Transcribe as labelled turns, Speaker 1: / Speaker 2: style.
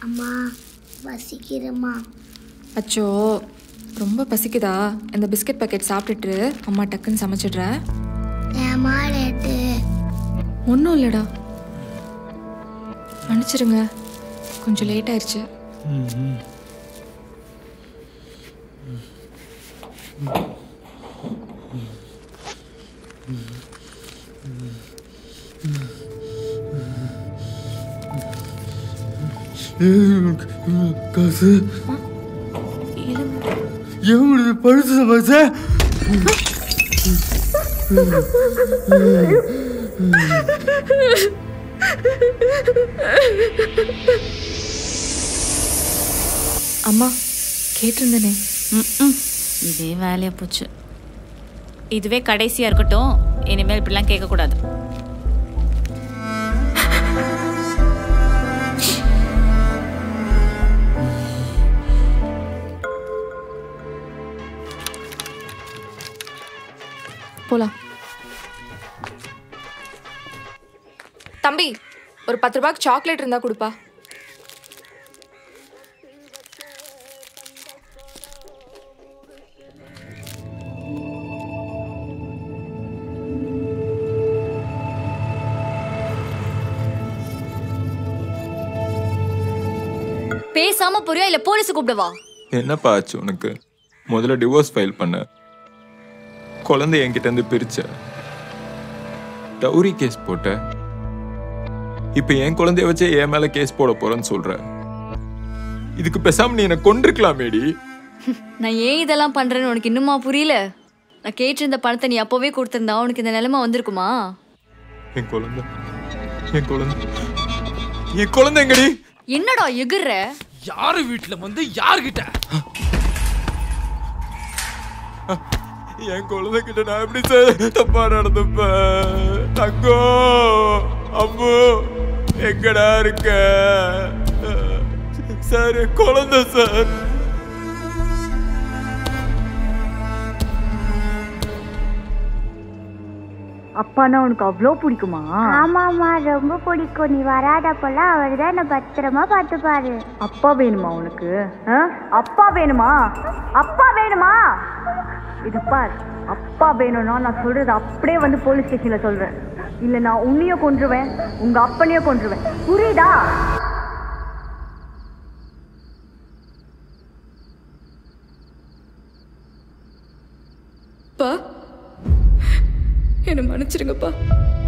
Speaker 1: அம்மா பசிக்கிறேம்மா
Speaker 2: அச்சோ ரொம்ப பசிக்குதா இந்த பிஸ்கட் பாக்கெட் சாப்பிட்டுட்டு அம்மா டக்குன்னு சமைச்சிடுறேன்
Speaker 1: ஏம்மா லேட்டு
Speaker 2: ஒன்றும் இல்லைடா மன்னிச்சிருங்க கொஞ்சம் லேட் ஆயிடுச்சு
Speaker 3: காசு எவ்வளவு பழுத்து சமைச்ச
Speaker 2: அம்மா கேட்டிருந்தேனே
Speaker 4: ம்ம். இதே வேலையா போச்சு இதுவே கடைசியா இருக்கட்டும் இனிமேல் இப்படிலாம் கேட்கக்கூடாது
Speaker 2: போலாம் தம்பி ஒரு பத்து ரூபாய்க்கு சாக்லேட் இருந்தா கொடுப்பா
Speaker 5: பேசாம போறியா இல்ல போலீஸ் கூப்பிடவா
Speaker 6: என்னப்பா ஆச்சு உனக்கு முதல்ல டிவோர்ஸ் ஃபைல் பண்ண குழந்தை என்கிட்ட இருந்து பிரிச்ச டவுரி கேஸ் போட்ட இப்ப என் குழந்தைய வச்சு என் மேல கேஸ் போட போறேன்னு சொல்ற இதுக்கு பேசாம நீ என்ன கொண்டிருக்கலாமேடி
Speaker 5: நான் ஏன் இதெல்லாம் பண்றேன்னு உனக்கு இன்னுமா புரியல நான் கேட்டிருந்த பணத்தை நீ அப்பவே கொடுத்திருந்தா உனக்கு இந்த நிலைமை வந்திருக்குமா
Speaker 6: என் குழந்தை என் குழந்தை என் குழந்தை எங்கடி
Speaker 5: என்னடா எகுற
Speaker 3: யாரு வீட்டுல வந்து யாருகிட்ட
Speaker 6: என் குழந்தை கிட்ட நான் எப்படி சார் தப்பா நடந்துப்பேன் தங்கோ அம்மு எங்கடா இருக்க சார் என் குழந்தை சார்
Speaker 5: அப்பானா உனக்கு அவ்வளோ பிடிக்குமா
Speaker 1: ஆமாம்மா ரொம்ப பிடிக்கும் நீ வராதப்பெல்லாம் அவர் தான் என்னை பத்திரமா பார்த்துப்பாரு
Speaker 5: அப்பா வேணுமா உனக்கு ஆ? அப்பா வேணுமா அப்பா வேணுமா இது பார் அப்பா வேணும்னா நான் சொல்றது அப்படியே வந்து போலீஸ் ஸ்டேஷன்ல சொல்றேன் இல்ல நான் உன்னையும் கொன்றுவேன் உங்க அப்பனையும் கொன்றுவேன் புரியுதா
Speaker 2: பா என்னை மன்னிச்சிருங்கப்பா